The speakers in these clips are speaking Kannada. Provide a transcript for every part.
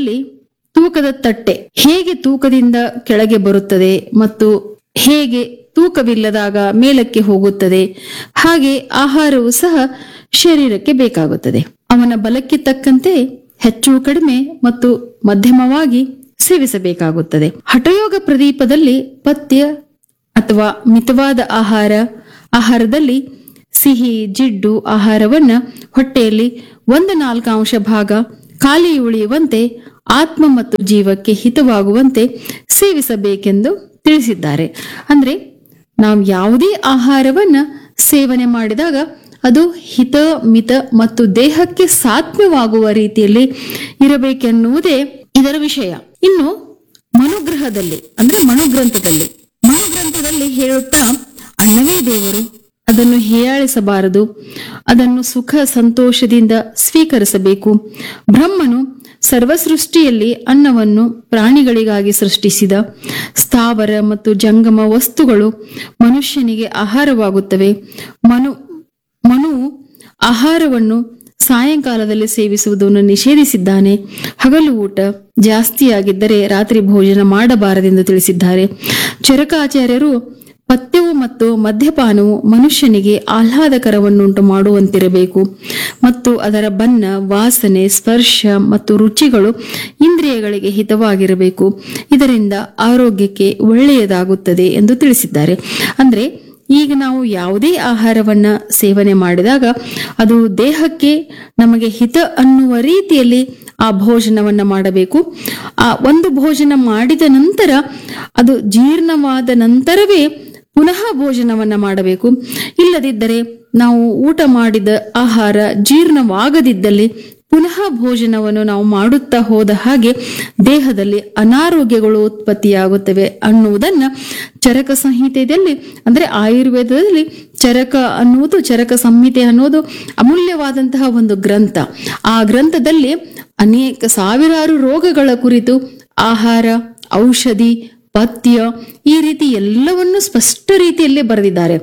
ಪ್ರದೀಪದಲ್ಲಿ ತೂಕದ ತಟ್ಟೆ ಹೇಗೆ ತೂಕದಿಂದ ಕೆಳಗೆ ಬರುತ್ತದೆ ಮತ್ತು ಹೇಗೆ ತೂಕವಿಲ್ಲದಾಗ ಮೇಲಕ್ಕೆ ಹೋಗುತ್ತದೆ ಹಾಗೆ ಆಹಾರವು ಸಹ ಶರೀರಕ್ಕೆ ಬೇಕಾಗುತ್ತದೆ ಅವನ ಬಲಕ್ಕೆ ತಕ್ಕಂತೆ ಹೆಚ್ಚು ಕಡಿಮೆ ಮತ್ತು ಮಧ್ಯಮವಾಗಿ ಸೇವಿಸಬೇಕಾಗುತ್ತದೆ ಹಠಯೋಗ ಪ್ರದೀಪದಲ್ಲಿ ಪಥ್ಯ ಅಥವಾ ಮಿತವಾದ ಆಹಾರ ಆಹಾರದಲ್ಲಿ ಸಿಹಿ ಜಿಡ್ಡು ಆಹಾರವನ್ನ ಹೊಟ್ಟೆಯಲ್ಲಿ ಒಂದು ನಾಲ್ಕಾಂಶ ಭಾಗ ಖಾಲಿ ಉಳಿಯುವಂತೆ ಆತ್ಮ ಮತ್ತು ಜೀವಕ್ಕೆ ಹಿತವಾಗುವಂತೆ ಸೇವಿಸಬೇಕೆಂದು ತಿಳಿಸಿದ್ದಾರೆ ಅಂದ್ರೆ ನಾವು ಯಾವುದೇ ಆಹಾರವನ್ನ ಸೇವನೆ ಮಾಡಿದಾಗ ಅದು ಹಿತ ಮಿತ ಮತ್ತು ದೇಹಕ್ಕೆ ಸಾತ್ಮ್ಯವಾಗುವ ರೀತಿಯಲ್ಲಿ ಇರಬೇಕೆನ್ನುವುದೇ ಇದರ ವಿಷಯ ಇನ್ನು ಮನುಗ್ರಹದಲ್ಲಿ ಅಂದ್ರೆ ಮನುಗ್ರಂಥದಲ್ಲಿ ಮನುಗ್ರಂಥದಲ್ಲಿ ಹೇಳುತ್ತಾ ಅನ್ನವೇ ದೇವರು ಅದನ್ನು ಹೀಯಾಳಿಸಬಾರದು ಅದನ್ನು ಸುಖ ಸಂತೋಷದಿಂದ ಸ್ವೀಕರಿಸಬೇಕು ಬ್ರಹ್ಮನು ಸರ್ವಸೃಷ್ಟಿಯಲ್ಲಿ ಅನ್ನವನ್ನು ಪ್ರಾಣಿಗಳಿಗಾಗಿ ಸೃಷ್ಟಿಸಿದ ಸ್ಥಾವರ ಮತ್ತು ಜಂಗಮ ವಸ್ತುಗಳು ಮನುಷ್ಯನಿಗೆ ಆಹಾರವಾಗುತ್ತವೆ ಮನು ಮನುವು ಆಹಾರವನ್ನು ಸಾಯಂಕಾಲದಲ್ಲಿ ಸೇವಿಸುವುದನ್ನು ನಿಷೇಧಿಸಿದ್ದಾನೆ ಹಗಲು ಊಟ ಜಾಸ್ತಿಯಾಗಿದ್ದರೆ ರಾತ್ರಿ ಭೋಜನ ಮಾಡಬಾರದೆಂದು ತಿಳಿಸಿದ್ದಾರೆ ಚರಕಾಚಾರ್ಯರು ಪಥ್ಯವು ಮತ್ತು ಮದ್ಯಪಾನವು ಮನುಷ್ಯನಿಗೆ ಆಹ್ಲಾದಕರವನ್ನುಂಟು ಮಾಡುವಂತಿರಬೇಕು ಮತ್ತು ಅದರ ಬಣ್ಣ ವಾಸನೆ ಸ್ಪರ್ಶ ಮತ್ತು ರುಚಿಗಳು ಇಂದ್ರಿಯಗಳಿಗೆ ಹಿತವಾಗಿರಬೇಕು ಇದರಿಂದ ಆರೋಗ್ಯಕ್ಕೆ ಒಳ್ಳೆಯದಾಗುತ್ತದೆ ಎಂದು ತಿಳಿಸಿದ್ದಾರೆ ಅಂದ್ರೆ ಈಗ ನಾವು ಯಾವುದೇ ಆಹಾರವನ್ನ ಸೇವನೆ ಮಾಡಿದಾಗ ಅದು ದೇಹಕ್ಕೆ ನಮಗೆ ಹಿತ ಅನ್ನುವ ರೀತಿಯಲ್ಲಿ ಆ ಭೋಜನವನ್ನ ಮಾಡಬೇಕು ಆ ಒಂದು ಭೋಜನ ಮಾಡಿದ ನಂತರ ಅದು ಜೀರ್ಣವಾದ ನಂತರವೇ ಪುನಃ ಭೋಜನವನ್ನ ಮಾಡಬೇಕು ಇಲ್ಲದಿದ್ದರೆ ನಾವು ಊಟ ಮಾಡಿದ ಆಹಾರ ಜೀರ್ಣವಾಗದಿದ್ದಲ್ಲಿ ಪುನಃ ಭೋಜನವನ್ನು ನಾವು ಮಾಡುತ್ತಾ ಹೋದ ಹಾಗೆ ದೇಹದಲ್ಲಿ ಅನಾರೋಗ್ಯಗಳು ಉತ್ಪತ್ತಿಯಾಗುತ್ತವೆ ಅನ್ನುವುದನ್ನ ಚರಕ ಸಂಹಿತೆಯಲ್ಲಿ ಅಂದ್ರೆ ಆಯುರ್ವೇದದಲ್ಲಿ ಚರಕ ಅನ್ನುವುದು ಚರಕ ಸಂಹಿತೆ ಅನ್ನೋದು ಅಮೂಲ್ಯವಾದಂತಹ ಒಂದು ಗ್ರಂಥ ಆ ಗ್ರಂಥದಲ್ಲಿ ಅನೇಕ ಸಾವಿರಾರು ರೋಗಗಳ ಕುರಿತು ಆಹಾರ ಔಷಧಿ ಪಥ್ಯ ಈ ರೀತಿ ಎಲ್ಲವನ್ನು ಸ್ಪಷ್ಟ ರೀತಿಯಲ್ಲಿ ಬರೆದಿದ್ದಾರೆ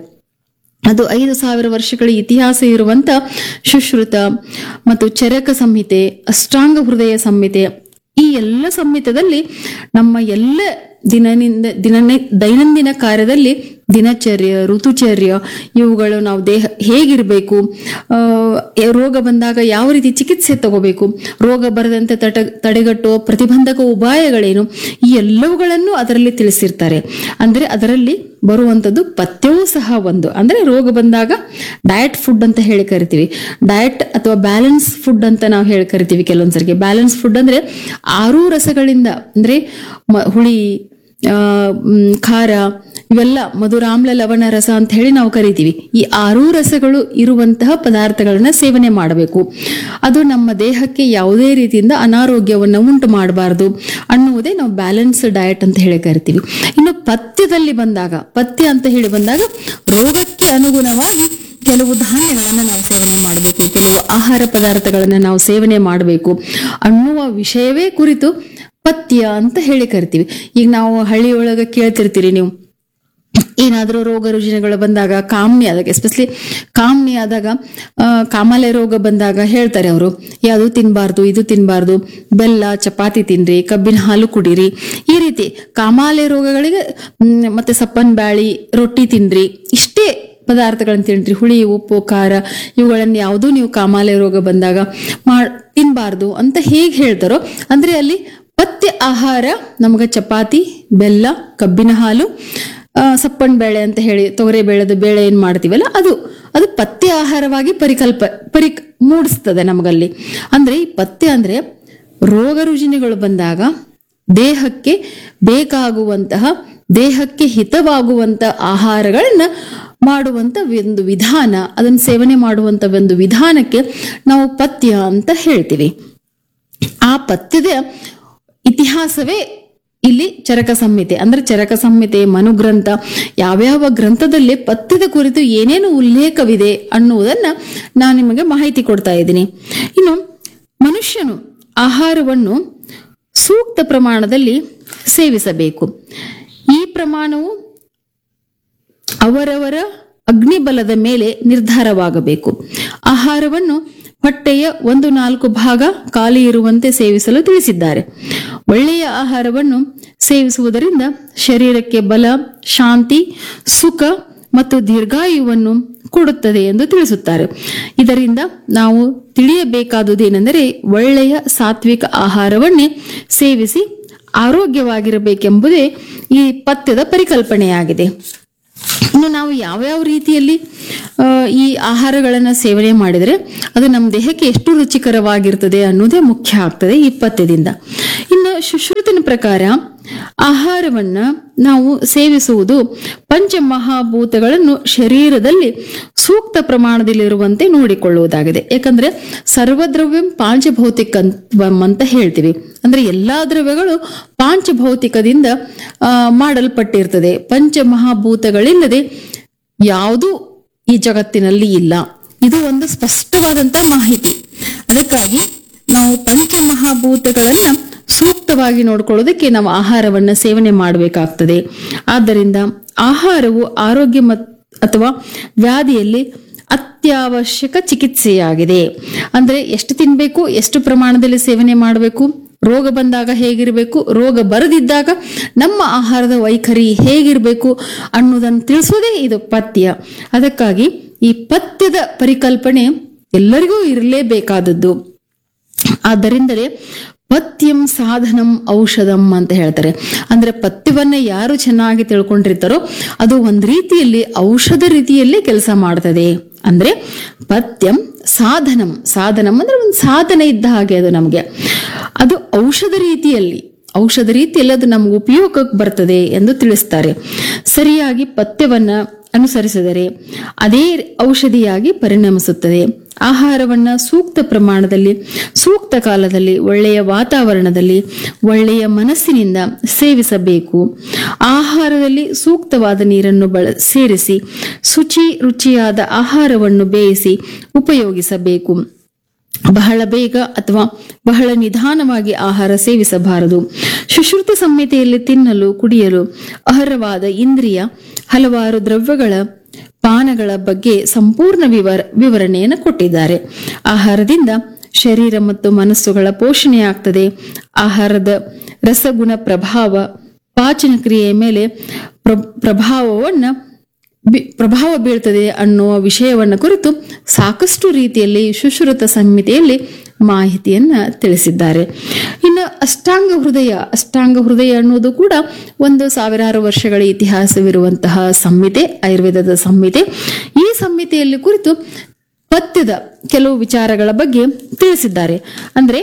ಅದು ಐದು ಸಾವಿರ ವರ್ಷಗಳ ಇತಿಹಾಸ ಇರುವಂತ ಸುಶ್ರುತ ಮತ್ತು ಚರಕ ಸಂಹಿತೆ ಅಷ್ಟಾಂಗ ಹೃದಯ ಸಂಹಿತೆ ಈ ಎಲ್ಲ ಸಂಹಿತದಲ್ಲಿ ನಮ್ಮ ಎಲ್ಲ ದಿನನಿಂದ ದಿನ ದೈನಂದಿನ ಕಾರ್ಯದಲ್ಲಿ ದಿನಚರ್ಯ ಋತುಚರ್ಯ ಇವುಗಳು ನಾವು ದೇಹ ಹೇಗಿರಬೇಕು ಆ, ರೋಗ ಬಂದಾಗ ಯಾವ ರೀತಿ ಚಿಕಿತ್ಸೆ ತಗೋಬೇಕು ರೋಗ ಬರದಂತೆ ತಟ ತಡೆಗಟ್ಟುವ ಪ್ರತಿಬಂಧಕ ಉಪಾಯಗಳೇನು ಈ ಎಲ್ಲವುಗಳನ್ನು ಅದರಲ್ಲಿ ತಿಳಿಸಿರ್ತಾರೆ ಅಂದ್ರೆ ಅದರಲ್ಲಿ ಬರುವಂಥದ್ದು ಪಥ್ಯವೂ ಸಹ ಒಂದು ಅಂದ್ರೆ ರೋಗ ಬಂದಾಗ ಡಯಟ್ ಫುಡ್ ಅಂತ ಹೇಳಿ ಕರಿತೀವಿ ಡಯಟ್ ಅಥವಾ ಬ್ಯಾಲೆನ್ಸ್ ಫುಡ್ ಅಂತ ನಾವು ಹೇಳಿ ಕರಿತೀವಿ ಕೆಲವೊಂದ್ಸರಿಗೆ ಬ್ಯಾಲೆನ್ಸ್ ಫುಡ್ ಅಂದ್ರೆ ಆರೂ ರಸಗಳಿಂದ ಅಂದ್ರೆ ಮ- ಹುಳಿ ಆ, ಮ್, ಖಾರ ಇವೆಲ್ಲ ಮಧುರಾಮ್ಲ ಲವಣ ರಸ ಅಂತ ಹೇಳಿ ನಾವು ಕರಿತೀವಿ ಈ ಆರೂ ರಸಗಳು ಇರುವಂತಹ ಪದಾರ್ಥಗಳನ್ನ ಸೇವನೆ ಮಾಡಬೇಕು ಅದು ನಮ್ಮ ದೇಹಕ್ಕೆ ಯಾವುದೇ ರೀತಿಯಿಂದ ಅನಾರೋಗ್ಯವನ್ನು ಉಂಟು ಮಾಡಬಾರದು ಅನ್ನುವುದೇ ನಾವು ಬ್ಯಾಲೆನ್ಸ್ ಡಯಟ್ ಅಂತ ಹೇಳಿ ಕರಿತೀವಿ ಇನ್ನು ಪಥ್ಯದಲ್ಲಿ ಬಂದಾಗ ಪಥ್ಯ ಅಂತ ಹೇಳಿ ಬಂದಾಗ ರೋಗಕ್ಕೆ ಅನುಗುಣವಾಗಿ ಕೆಲವು ಧಾನ್ಯಗಳನ್ನು ನಾವು ಸೇವನೆ ಮಾಡಬೇಕು ಕೆಲವು ಆಹಾರ ಪದಾರ್ಥಗಳನ್ನು ನಾವು ಸೇವನೆ ಮಾಡಬೇಕು ಅನ್ನುವ ವಿಷಯವೇ ಕುರಿತು ಪಥ್ಯ ಅಂತ ಹೇಳಿ ಕರಿತೀವಿ ಈಗ ನಾವು ಹಳ್ಳಿಯೊಳಗೆ ಕೇಳ್ತಿರ್ತೀರಿ ನೀವು ಏನಾದರೂ ರೋಗ ರುಜಿನಗಳು ಬಂದಾಗ ಕಾಮ್ನಿ ಆದಾಗ ಎಸ್ಪೆಷಲಿ ಕಾಮ್ನಿ ಆದಾಗ ಆ, ಕಾಮಾಲೆ ರೋಗ ಬಂದಾಗ ಹೇಳ್ತಾರೆ ಅವರು ಯಾವುದು ತಿನ್ನಬಾರ್ದು ಇದು ತಿನ್ನಬಾರ್ದು ಬೆಲ್ಲ ಚಪಾತಿ ತಿನ್ರಿ ಕಬ್ಬಿನ ಹಾಲು ಕುಡೀರಿ ಈ ರೀತಿ ಕಾಮಾಲೆ ರೋಗಗಳಿಗೆ ಮ್, ಮತ್ತೆ ಸಪ್ಪನ್ ಬ್ಯಾಳಿ ರೊಟ್ಟಿ ತಿನ್ರಿ ಇಷ್ಟೇ ಪದಾರ್ಥಗಳನ್ನ ತಿನ್ರಿ ಹುಳಿ ಉಪ್ಪು ಖಾರ ಇವುಗಳನ್ನ ಯಾವುದೂ ನೀವು ಕಾಮಾಲೆ ರೋಗ ಬಂದಾಗ ಮಾಡ್ ತಿನ್ಬಾರ್ದು ಅಂತ ಹೇಗೆ ಹೇಳ್ತಾರೋ ಅಂದ್ರೆ ಅಲ್ಲಿ ಪಥ್ಯ ಆಹಾರ ನಮಗೆ ಚಪಾತಿ ಬೆಲ್ಲ ಕಬ್ಬಿನ ಹಾಲು ಆ, ಸಪ್ಪನ್ ಬೇಳೆ ಅಂತ ಹೇಳಿ ತೊಗರೆ ಬೇಳೆದ ಬೇಳೆ ಏನ್ ಮಾಡ್ತೀವಲ್ಲ ಅದು ಅದು ಪಥ್ಯ ಆಹಾರವಾಗಿ ಪರಿಕಲ್ಪ ಪರಿ ಮೂಡಿಸ್ತದೆ ನಮಗಲ್ಲಿ ಅಂದ್ರೆ ಈ ಪಥ್ಯ ಅಂದ್ರೆ ರೋಗ ರುಜಿನಗಳು ಬಂದಾಗ ದೇಹಕ್ಕೆ ಬೇಕಾಗುವಂತಹ ದೇಹಕ್ಕೆ ಹಿತವಾಗುವಂತ ಆಹಾರಗಳನ್ನ ಮಾಡುವಂತ ಒಂದು ವಿಧಾನ ಅದನ್ನು ಸೇವನೆ ಮಾಡುವಂತ ಒಂದು ವಿಧಾನಕ್ಕೆ ನಾವು ಪಥ್ಯ ಅಂತ ಹೇಳ್ತೀವಿ ಆ ಪಥ್ಯದ ಇತಿಹಾಸವೇ ಇಲ್ಲಿ ಚರಕ ಸಂಹಿತೆ ಅಂದ್ರೆ ಚರಕ ಸಂಹಿತೆ ಮನುಗ್ರಂಥ ಯಾವ್ಯಾವ ಗ್ರಂಥದಲ್ಲಿ ಪಥ್ಯದ ಕುರಿತು ಏನೇನು ಉಲ್ಲೇಖವಿದೆ ಅನ್ನುವುದನ್ನ ನಾನು ನಿಮಗೆ ಮಾಹಿತಿ ಕೊಡ್ತಾ ಇದ್ದೀನಿ ಇನ್ನು ಮನುಷ್ಯನು ಆಹಾರವನ್ನು ಸೂಕ್ತ ಪ್ರಮಾಣದಲ್ಲಿ ಸೇವಿಸಬೇಕು ಈ ಪ್ರಮಾಣವು ಅವರವರ ಅಗ್ನಿಬಲದ ಮೇಲೆ ನಿರ್ಧಾರವಾಗಬೇಕು ಆಹಾರವನ್ನು ಹೊಟ್ಟೆಯ ಒಂದು ನಾಲ್ಕು ಭಾಗ ಖಾಲಿ ಇರುವಂತೆ ಸೇವಿಸಲು ತಿಳಿಸಿದ್ದಾರೆ ಒಳ್ಳೆಯ ಆಹಾರವನ್ನು ಸೇವಿಸುವುದರಿಂದ ಶರೀರಕ್ಕೆ ಬಲ ಶಾಂತಿ ಸುಖ ಮತ್ತು ದೀರ್ಘಾಯುವನ್ನು ಕೊಡುತ್ತದೆ ಎಂದು ತಿಳಿಸುತ್ತಾರೆ ಇದರಿಂದ ನಾವು ತಿಳಿಯಬೇಕಾದುದೇನೆಂದರೆ ಒಳ್ಳೆಯ ಸಾತ್ವಿಕ ಆಹಾರವನ್ನೇ ಸೇವಿಸಿ ಆರೋಗ್ಯವಾಗಿರಬೇಕೆಂಬುದೇ ಈ ಪಥ್ಯದ ಪರಿಕಲ್ಪನೆಯಾಗಿದೆ ಇನ್ನು ನಾವು ಯಾವ್ಯಾವ ರೀತಿಯಲ್ಲಿ ಆ, ಈ ಆಹಾರಗಳನ್ನು ಸೇವನೆ ಮಾಡಿದರೆ ಅದು ನಮ್ಮ ದೇಹಕ್ಕೆ ಎಷ್ಟು ರುಚಿಕರವಾಗಿರ್ತದೆ ಅನ್ನೋದೇ ಮುಖ್ಯ ಆಗ್ತದೆ ಈ ಪಥ್ಯದಿಂದ ಇನ್ನು ಸುಶ್ರುತಿನ ಪ್ರಕಾರ ಆಹಾರವನ್ನ ನಾವು ಸೇವಿಸುವುದು ಪಂಚಮಹಾಭೂತಗಳನ್ನು ಶರೀರದಲ್ಲಿ ಸೂಕ್ತ ಪ್ರಮಾಣದಲ್ಲಿರುವಂತೆ ನೋಡಿಕೊಳ್ಳುವುದಾಗಿದೆ ಯಾಕಂದ್ರೆ ಸರ್ವದ್ರವ್ಯಂ ಪಾಂಚಭೌತಿಕತ್ವಂ ಅಂತ ಹೇಳ್ತೀವಿ ಅಂದ್ರೆ ಎಲ್ಲಾ ದ್ರವ್ಯಗಳು ಪಾಂಚಭೌತಿಕದಿಂದ ಆ, ಮಾಡಲ್ಪಟ್ಟಿರ್ತದೆ ಪಂಚಮಹಾಭೂತಗಳಿಲ್ಲದೆ ಯಾವುದೂ ಈ ಜಗತ್ತಿನಲ್ಲಿ ಇಲ್ಲ ಇದು ಒಂದು ಸ್ಪಷ್ಟವಾದಂತ ಮಾಹಿತಿ ಅದಕ್ಕಾಗಿ ನಾವು ಪಂಚಮಹಾಭೂತಗಳನ್ನ ಸೂಕ್ತವಾಗಿ ನೋಡ್ಕೊಳ್ಳೋದಕ್ಕೆ ನಾವು ಆಹಾರವನ್ನ ಸೇವನೆ ಮಾಡಬೇಕಾಗ್ತದೆ ಆದ್ದರಿಂದ ಆಹಾರವು ಆರೋಗ್ಯ ಮತ್ ಅಥವಾ ವ್ಯಾಧಿಯಲ್ಲಿ ಅತ್ಯವಶ್ಯಕ ಚಿಕಿತ್ಸೆಯಾಗಿದೆ ಅಂದ್ರೆ ಎಷ್ಟು ತಿನ್ಬೇಕು ಎಷ್ಟು ಪ್ರಮಾಣದಲ್ಲಿ ಸೇವನೆ ಮಾಡಬೇಕು ರೋಗ ಬಂದಾಗ ಹೇಗಿರಬೇಕು ರೋಗ ಬರದಿದ್ದಾಗ ನಮ್ಮ ಆಹಾರದ ವೈಖರಿ ಹೇಗಿರಬೇಕು ಅನ್ನೋದನ್ನು ತಿಳಿಸೋದೇ ಇದು ಪಥ್ಯ ಅದಕ್ಕಾಗಿ ಈ ಪಥ್ಯದ ಪರಿಕಲ್ಪನೆ ಎಲ್ಲರಿಗೂ ಇರಲೇಬೇಕಾದದ್ದು ಆದ್ದರಿಂದಲೇ ಪಥ್ಯಂ ಸಾಧನಂ ಔಷಧಂ ಅಂತ ಹೇಳ್ತಾರೆ ಅಂದ್ರೆ ಪಥ್ಯವನ್ನ ಯಾರು ಚೆನ್ನಾಗಿ ತಿಳ್ಕೊಂಡಿರ್ತಾರೋ ಅದು ಒಂದ್ ರೀತಿಯಲ್ಲಿ ಔಷಧ ರೀತಿಯಲ್ಲಿ ಕೆಲಸ ಮಾಡ್ತದೆ ಅಂದ್ರೆ ಪಥ್ಯಂ ಸಾಧನಂ ಸಾಧನಂ ಅಂದ್ರೆ ಒಂದು ಸಾಧನ ಇದ್ದ ಹಾಗೆ ಅದು ನಮಗೆ ಅದು ಔಷಧ ರೀತಿಯಲ್ಲಿ ಔಷಧ ರೀತಿಯಲ್ಲಿ ಅದು ನಮ್ಗೆ ಉಪಯೋಗಕ್ಕೆ ಬರ್ತದೆ ಎಂದು ತಿಳಿಸ್ತಾರೆ ಸರಿಯಾಗಿ ಪಥ್ಯವನ್ನ ಅನುಸರಿಸಿದರೆ ಅದೇ ಔಷಧಿಯಾಗಿ ಪರಿಣಮಿಸುತ್ತದೆ ಆಹಾರವನ್ನ ಸೂಕ್ತ ಪ್ರಮಾಣದಲ್ಲಿ ಸೂಕ್ತ ಕಾಲದಲ್ಲಿ ಒಳ್ಳೆಯ ವಾತಾವರಣದಲ್ಲಿ ಒಳ್ಳೆಯ ಮನಸ್ಸಿನಿಂದ ಸೇವಿಸಬೇಕು ಆಹಾರದಲ್ಲಿ ಸೂಕ್ತವಾದ ನೀರನ್ನು ಬಳ ಸೇರಿಸಿ ಶುಚಿ ರುಚಿಯಾದ ಆಹಾರವನ್ನು ಬೇಯಿಸಿ ಉಪಯೋಗಿಸಬೇಕು ಬಹಳ ಬೇಗ ಅಥವಾ ಬಹಳ ನಿಧಾನವಾಗಿ ಆಹಾರ ಸೇವಿಸಬಾರದು ಸುಶ್ರುತ ಸಂಹಿತೆಯಲ್ಲಿ ತಿನ್ನಲು ಕುಡಿಯಲು ಅರ್ಹವಾದ ಇಂದ್ರಿಯ ಹಲವಾರು ದ್ರವ್ಯಗಳ ಪಾನಗಳ ಬಗ್ಗೆ ಸಂಪೂರ್ಣ ವಿವರ ವಿವರಣೆಯನ್ನು ಕೊಟ್ಟಿದ್ದಾರೆ ಆಹಾರದಿಂದ ಶರೀರ ಮತ್ತು ಮನಸ್ಸುಗಳ ಪೋಷಣೆಯಾಗ್ತದೆ ಆಹಾರದ ರಸಗುಣ ಪ್ರಭಾವ ಪಾಚನ ಕ್ರಿಯೆಯ ಮೇಲೆ ಪ್ರ- ಪ್ರಭಾವವನ್ನ ಬಿ- ಪ್ರಭಾವ ಬೀಳ್ತದೆ ಅನ್ನುವ ವಿಷಯವನ್ನ ಕುರಿತು ಸಾಕಷ್ಟು ರೀತಿಯಲ್ಲಿ ಸುಶ್ರುತ ಸಂಹಿತೆಯಲ್ಲಿ ಮಾಹಿತಿಯನ್ನ ತಿಳಿಸಿದ್ದಾರೆ ಇನ್ನು ಅಷ್ಟಾಂಗ ಹೃದಯ ಅಷ್ಟಾಂಗ ಹೃದಯ ಅನ್ನೋದು ಕೂಡ ಒಂದು ಸಾವಿರಾರು ವರ್ಷಗಳ ಇತಿಹಾಸವಿರುವಂತಹ ಸಂಹಿತೆ ಆಯುರ್ವೇದದ ಸಂಹಿತೆ ಈ ಸಂಹಿತೆಯಲ್ಲಿ ಕುರಿತು ಪಥ್ಯದ ಕೆಲವು ವಿಚಾರಗಳ ಬಗ್ಗೆ ತಿಳಿಸಿದ್ದಾರೆ ಅಂದ್ರೆ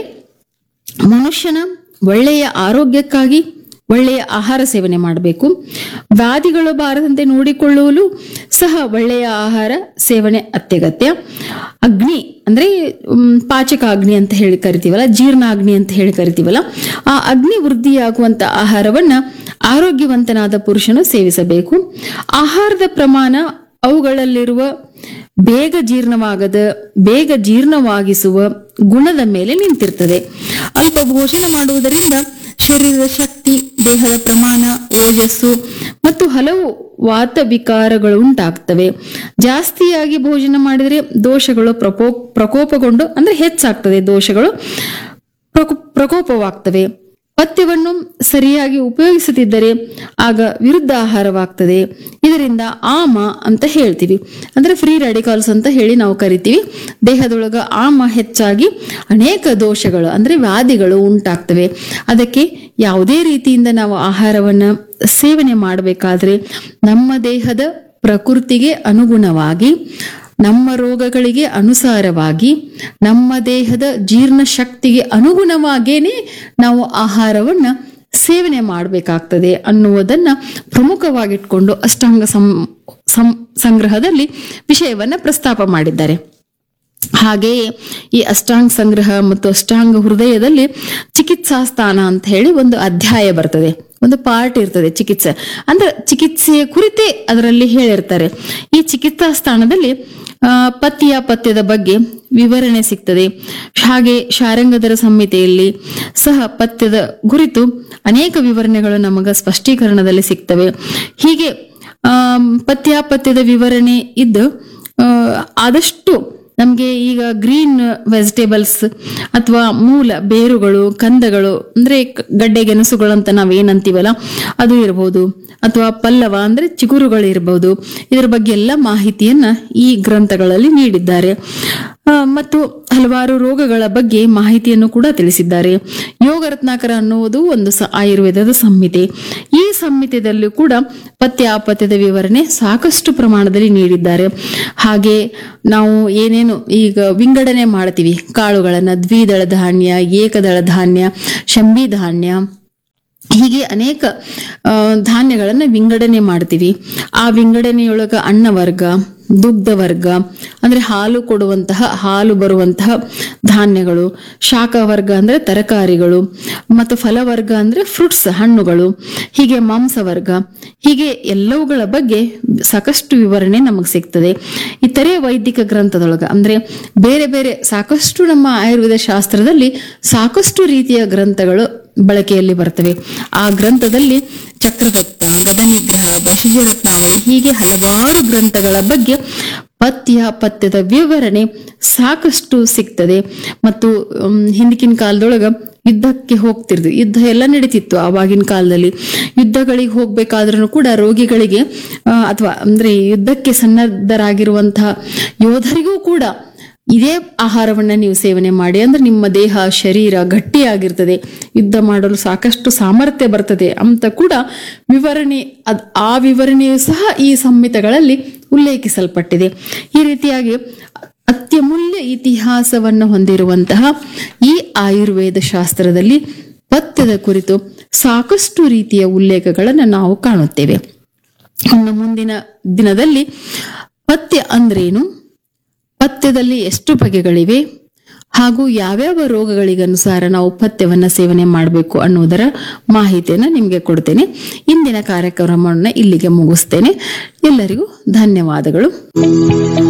ಮನುಷ್ಯನ ಒಳ್ಳೆಯ ಆರೋಗ್ಯಕ್ಕಾಗಿ ಒಳ್ಳೆಯ ಆಹಾರ ಸೇವನೆ ಮಾಡಬೇಕು ವ್ಯಾಧಿಗಳು ಬಾರದಂತೆ ನೋಡಿಕೊಳ್ಳಲು ಸಹ ಒಳ್ಳೆಯ ಆಹಾರ ಸೇವನೆ ಅತ್ಯಗತ್ಯ ಅಗ್ನಿ ಅಂದ್ರೆ ಮ್, ಪಾಚಕ ಅಗ್ನಿ ಅಂತ ಹೇಳಿ ಕರಿತೀವಲ್ಲ ಜೀರ್ಣಾಗ್ನಿ ಅಂತ ಹೇಳಿ ಕರಿತೀವಲ್ಲ ಆ ಅಗ್ನಿ ವೃದ್ಧಿಯಾಗುವಂತ ಆಹಾರವನ್ನ ಆರೋಗ್ಯವಂತನಾದ ಪುರುಷನು ಸೇವಿಸಬೇಕು ಆಹಾರದ ಪ್ರಮಾಣ ಅವುಗಳಲ್ಲಿರುವ ಬೇಗ ಜೀರ್ಣವಾಗದ ಬೇಗ ಜೀರ್ಣವಾಗಿಸುವ ಗುಣದ ಮೇಲೆ ನಿಂತಿರ್ತದೆ ಅಲ್ಪ ಭೋಜನ ಮಾಡುವುದರಿಂದ ಶರೀರದ ಶಕ್ತಿ ದೇಹದ ಪ್ರಮಾಣ ಓಜಸ್ಸು ಮತ್ತು ಹಲವು ವಾತ ವಿಕಾರಗಳು ಉಂಟಾಗ್ತವೆ ಜಾಸ್ತಿಯಾಗಿ ಭೋಜನ ಮಾಡಿದರೆ ದೋಷಗಳು ಪ್ರಕೋ ಪ್ರಕೋಪಗೊಂಡು ಅಂದ್ರೆ ಹೆಚ್ಚಾಗ್ತದೆ ದೋಷಗಳು ಪ್ರಕೋ- ಪ್ರಕೋಪವಾಗ್ತವೆ ಪಥ್ಯವನ್ನು ಸರಿಯಾಗಿ ಉಪಯೋಗಿಸುತ್ತಿದ್ದರೆ ಆಗ ವಿರುದ್ಧ ಆಹಾರವಾಗ್ತದೆ ಇದರಿಂದ ಆಮ ಅಂತ ಹೇಳ್ತೀವಿ ಅಂದ್ರೆ ಫ್ರೀ ರೆಡಿಕಾಲ್ಸ್ ಅಂತ ಹೇಳಿ ನಾವು ಕರಿತೀವಿ ದೇಹದೊಳಗ ಆಮ ಹೆಚ್ಚಾಗಿ ಅನೇಕ ದೋಷಗಳು ಅಂದ್ರೆ ವ್ಯಾಧಿಗಳು ಉಂಟಾಗ್ತವೆ ಅದಕ್ಕೆ ಯಾವುದೇ ರೀತಿಯಿಂದ ನಾವು ಆಹಾರವನ್ನ ಸೇವನೆ ಮಾಡಬೇಕಾದ್ರೆ ನಮ್ಮ ದೇಹದ ಪ್ರಕೃತಿಗೆ ಅನುಗುಣವಾಗಿ ನಮ್ಮ ರೋಗಗಳಿಗೆ ಅನುಸಾರವಾಗಿ ನಮ್ಮ ದೇಹದ ಜೀರ್ಣ ಶಕ್ತಿಗೆ ಅನುಗುಣವಾಗೇನೆ ನಾವು ಆಹಾರವನ್ನ ಸೇವನೆ ಮಾಡಬೇಕಾಗ್ತದೆ ಅನ್ನುವುದನ್ನ ಪ್ರಮುಖವಾಗಿಟ್ಕೊಂಡು ಅಷ್ಟಾಂಗ ಸಂ ಸಂ- ಸಂಗ್ರಹದಲ್ಲಿ ವಿಷಯವನ್ನ ಪ್ರಸ್ತಾಪ ಮಾಡಿದ್ದಾರೆ ಹಾಗೆಯೇ ಈ ಅಷ್ಟಾಂಗ ಸಂಗ್ರಹ ಮತ್ತು ಅಷ್ಟಾಂಗ ಹೃದಯದಲ್ಲಿ ಚಿಕಿತ್ಸಾ ಸ್ಥಾನ ಅಂತ ಹೇಳಿ ಒಂದು ಅಧ್ಯಾಯ ಬರ್ತದೆ ಒಂದು ಪಾರ್ಟ್ ಇರ್ತದೆ ಚಿಕಿತ್ಸೆ ಅಂದ್ರೆ ಚಿಕಿತ್ಸೆಯ ಕುರಿತೇ ಅದರಲ್ಲಿ ಹೇಳಿರ್ತಾರೆ ಈ ಚಿಕಿತ್ಸಾ ಸ್ಥಾನದಲ್ಲಿ ಆ, ಪಥ್ಯ ಪಥ್ಯದ ಬಗ್ಗೆ ವಿವರಣೆ ಸಿಗ್ತದೆ ಹಾಗೆ ಶಾರಂಗಧರ ಸಂಹಿತೆಯಲ್ಲಿ ಸಹ ಪಥ್ಯದ ಕುರಿತು ಅನೇಕ ವಿವರಣೆಗಳು ನಮಗ ಸ್ಪಷ್ಟೀಕರಣದಲ್ಲಿ ಸಿಗ್ತವೆ ಹೀಗೆ ಆಮ್, ಪಥ್ಯ ಪಥ್ಯದ ವಿವರಣೆ ಇದ್ದು ಆ, ಆದಷ್ಟು ನಮಗೆ ಈಗ ಗ್ರೀನ್ ವೆಜಿಟೇಬಲ್ಸ್ ಅಥವಾ ಮೂಲ ಬೇರುಗಳು ಕಂದಗಳು ಅಂದ್ರೆ ಕ- ಗಡ್ಡೆ ಗೆಣಸುಗಳು ಅಂತ ನಾವೇನಂತೀವಲ್ಲ ಅದು ಇರಬಹುದು ಅಥವಾ ಪಲ್ಲವ ಅಂದ್ರೆ ಚಿಗುರುಗಳು ಇರಬಹುದು ಇದರ ಬಗ್ಗೆ ಎಲ್ಲ ಮಾಹಿತಿಯನ್ನ ಈ ಗ್ರಂಥಗಳಲ್ಲಿ ನೀಡಿದ್ದಾರೆ ಆ, ಮತ್ತು ಹಲವಾರು ರೋಗಗಳ ಬಗ್ಗೆ ಮಾಹಿತಿಯನ್ನು ಕೂಡ ತಿಳಿಸಿದ್ದಾರೆ ಯೋಗ ರತ್ನಾಕರ ಅನ್ನುವುದು ಒಂದು ಸ ಆಯುರ್ವೇದದ ಸಂಹಿತೆ ಈ ಸಂಹಿತೆಯಲ್ಲೂ ಕೂಡ ಪಥ್ಯ ಅಪಥ್ಯದ ವಿವರಣೆ ಸಾಕಷ್ಟು ಪ್ರಮಾಣದಲ್ಲಿ ನೀಡಿದ್ದಾರೆ ಹಾಗೆ ನಾವು ಏನೇನು ಈಗ ವಿಂಗಡಣೆ ಮಾಡ್ತೀವಿ ಕಾಳುಗಳನ್ನ ದ್ವಿದಳ ಧಾನ್ಯ ಏಕದಳ ಧಾನ್ಯ ಶಂಬಿ ಧಾನ್ಯ ಹೀಗೆ ಅನೇಕ ಆ, ಧಾನ್ಯಗಳನ್ನ ವಿಂಗಡಣೆ ಮಾಡ್ತೀವಿ ಆ ವಿಂಗಡಣೆಯೊಳಗ ಅನ್ನವರ್ಗ ದುಗ್ಧ ವರ್ಗ ಅಂದ್ರೆ ಹಾಲು ಕೊಡುವಂತಹ ಹಾಲು ಬರುವಂತಹ ಧಾನ್ಯಗಳು ಶಾಖ ವರ್ಗ ಅಂದ್ರೆ ತರಕಾರಿಗಳು ಮತ್ತು ಫಲವರ್ಗ ಅಂದ್ರೆ ಫ್ರೂಟ್ಸ್ ಹಣ್ಣುಗಳು ಹೀಗೆ ಮಾಂಸವರ್ಗ ಹೀಗೆ ಎಲ್ಲವುಗಳ ಬಗ್ಗೆ ಸಾಕಷ್ಟು ವಿವರಣೆ ನಮಗೆ ಸಿಗ್ತದೆ ಇತರೆ ವೈದಿಕ ಗ್ರಂಥದೊಳಗ ಅಂದ್ರೆ ಬೇರೆ ಬೇರೆ ಸಾಕಷ್ಟು ನಮ್ಮ ಆಯುರ್ವೇದ ಶಾಸ್ತ್ರದಲ್ಲಿ ಸಾಕಷ್ಟು ರೀತಿಯ ಗ್ರಂಥಗಳು ಬಳಕೆಯಲ್ಲಿ ಬರ್ತವೆ ಆ ಗ್ರಂಥದಲ್ಲಿ ಚಕ್ರದತ್ತ ಗದನಿಗ್ರಹ ವಶಿಜರತ್ನಾವಳಿ ಹೀಗೆ ಹಲವಾರು ಗ್ರಂಥಗಳ ಬಗ್ಗೆ ಪಥ್ಯ ಪಥ್ಯದ ವಿವರಣೆ ಸಾಕಷ್ಟು ಸಿಗ್ತದೆ ಮತ್ತು ಮ್, ಹಿಂದಿನ ಕಾಲದೊಳಗ ಯುದ್ಧಕ್ಕೆ ಹೋಗ್ತಿರ್ದು ಯುದ್ಧ ಎಲ್ಲ ನಡೀತಿತ್ತು ಆವಾಗಿನ ಕಾಲದಲ್ಲಿ ಯುದ್ಧಗಳಿಗೆ ಹೋಗ್ಬೇಕಾದ್ರೂ ಕೂಡ ರೋಗಿಗಳಿಗೆ ಅಥವಾ ಅಂದ್ರೆ ಯುದ್ಧಕ್ಕೆ ಸನ್ನದ್ಧರಾಗಿರುವಂತಹ ಯೋಧರಿಗೂ ಕೂಡ ಇದೇ ಆಹಾರವನ್ನ ನೀವು ಸೇವನೆ ಮಾಡಿ ಅಂದ್ರೆ ನಿಮ್ಮ ದೇಹ ಶರೀರ ಗಟ್ಟಿಯಾಗಿರ್ತದೆ ಯುದ್ಧ ಮಾಡಲು ಸಾಕಷ್ಟು ಸಾಮರ್ಥ್ಯ ಬರ್ತದೆ ಅಂತ ಕೂಡ ವಿವರಣೆ ಅದ್ ಆ ವಿವರಣೆಯು ಸಹ ಈ ಸಂಹಿತೆಗಳಲ್ಲಿ ಉಲ್ಲೇಖಿಸಲ್ಪಟ್ಟಿದೆ ಈ ರೀತಿಯಾಗಿ ಅತ್ಯಮೂಲ್ಯ ಇತಿಹಾಸವನ್ನು ಹೊಂದಿರುವಂತಹ ಈ ಆಯುರ್ವೇದ ಶಾಸ್ತ್ರದಲ್ಲಿ ಪಥ್ಯದ ಕುರಿತು ಸಾಕಷ್ಟು ರೀತಿಯ ಉಲ್ಲೇಖಗಳನ್ನು ನಾವು ಕಾಣುತ್ತೇವೆ ಇನ್ನು ಮುಂದಿನ ದಿನದಲ್ಲಿ ಪಥ್ಯ ಅಂದ್ರೇನು ಪಥ್ಯದಲ್ಲಿ ಎಷ್ಟು ಬಗೆಗಳಿವೆ ಹಾಗೂ ಯಾವ್ಯಾವ ರೋಗಗಳಿಗನುಸಾರ ನಾವು ಪಥ್ಯವನ್ನ ಸೇವನೆ ಮಾಡಬೇಕು ಅನ್ನುವುದರ ಮಾಹಿತಿಯನ್ನು ನಿಮಗೆ ಕೊಡ್ತೇನೆ ಇಂದಿನ ಕಾರ್ಯಕ್ರಮವನ್ನು ಇಲ್ಲಿಗೆ ಮುಗಿಸ್ತೇನೆ ಎಲ್ಲರಿಗೂ ಧನ್ಯವಾದಗಳು